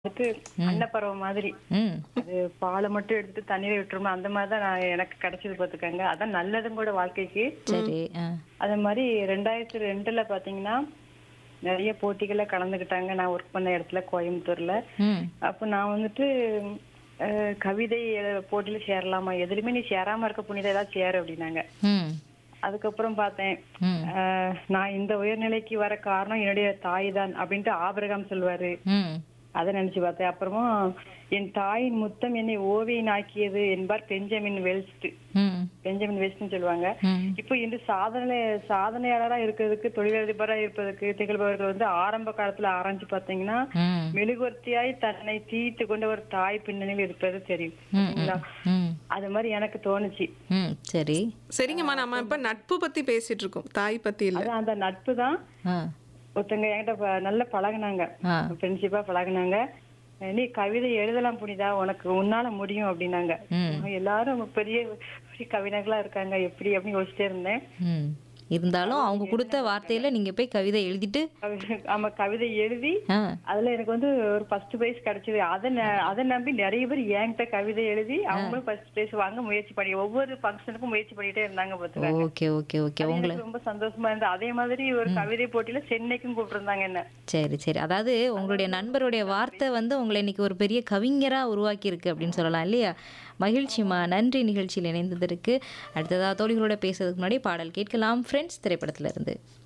வந்துட்டு அன்னப்பறவை மாதிரி ம் அது பாலை மட்டும் எடுத்து தண்ணீரை விட்டுருமா அந்த மாதிரி தான் நான் எனக்கு கிடைச்சது பார்த்துக்கங்க அதான் நல்லதும் கூட வாழ்க்கைக்கு சரி ஆ அதே மாதிரி ரெண்டாயிரத்தி ரெண்டுல பாத்தீங்கன்னா நிறைய போட்டிகள்ல கலந்துக்கிட்டாங்க நான் ஒர்க் பண்ண இடத்துல கோயம்புத்தூர்ல ம் அப்போ நான் வந்துட்டு அஹ், கவிதை எழு- போட்டியில சேரலாமா எதுலையுமே நீ சேராம இருக்க புனித ஏதாவது சேரு அப்படின்னாங்க ம் அதுக்கப்புறம் பார்த்தேன் ம் அஹ், நான் இந்த உயர்நிலைக்கு வர காரணம் என்னுடைய தாய் தான் அப்படின்ட்டு ஆபிரகாம் சொல்வாரு ம் அதை நினைச்சு பார்த்தேன் அப்புறமா என் தாயின் முத்தம் என்னை ஓவியனாக்கியது என்பார் பெஞ்சமின் வெல்ஸ்ட் ம் பெஞ்சமின் வெல்ஸ்ட்னு சொல்லுவாங்க ம் இப்போ இன்று சாதனை சாதனையாளரா இருக்கிறதுக்கு தொழிலதிபரா இருப்பதற்கு திகழ்பவர்கள் வந்து ஆரம்ப காலத்துல ஆராய்ச்சி பார்த்தீங்கன்னா ம் மெழுகுவர்த்தியாய் தன்னை தீர்த்து கொண்ட ஒரு தாய் பின்னணியில் இருப்பது தெரியும் ம் சரிங்களா? ம் அது மாதிரி எனக்கு தோணுச்சு ம் சரி சரிங்கம்மா நம்ம இப்ப நட்பு பத்தி பேசிட்டு இருக்கோம் தாய் பத்தி இல்ல அதான் அந்த நட்பு தான் ஆ ஒருத்தங்க என்கிட்ட ப- நல்லா பழகுனாங்க ஆ ஃப்ரெண்ட்ஷிப்பா பழகுனாங்க நீ கவிதை எழுதலாம் புனிதா உனக்கு உன்னால முடியும் அப்படின்னாங்க ம் எல்லாரும் பெரிய பெரிய கவிஞர்களா இருக்காங்க எப்படி அப்படின்னு யோசிச்சிட்டே இருந்தேன் ம் இருந்தாலும் அவங்க கொடுத்த வார்த்தையில நீங்க போய் கவிதை எழுதிட்டு கவி- ஆமா கவிதை எழுதி ஆ அதுல எனக்கு வந்து ஒரு ஃபர்ஸ்ட் பிரைஸ் கிடைச்சது அதை ந- அதை நம்பி நிறைய பேர் என்கிட்ட கவிதை எழுதி அவங்களும் ஃபர்ஸ்ட் பிரைஸ் வாங்க முயற்சி பண்ணி ஒவ்வொரு ஃபங்க்ஷனுக்கும் முயற்சி பண்ணிட்டே இருந்தாங்க பாத்துக்காங்க ஓகே ஓகே ஓகே உங்களை எனக்கு ரொம்ப சந்தோஷமா இருந்தது அதே மாதிரி ஒரு கவிதை போட்டியில சென்னைக்கும் கூப்பிட்டிருந்தாங்க என்ன சரி சரி அதாவது உங்களுடைய நண்பருடைய வார்த்தை வந்து உங்களை இன்னைக்கு ஒரு பெரிய கவிஞரா உருவாக்கி இருக்கு அப்படின்னு சொல்லலாம் இல்லையா மகிழ்ச்சிமா நன்றி நிகழ்ச்சியில் இணைந்ததற்கு அடுத்ததா தோழிகளோட பேசுறதுக்கு முன்னாடி பாடல் கேட்கலாம் ஃப்ரெண்ட்ஸ் திரைப்படத்துல இருந்து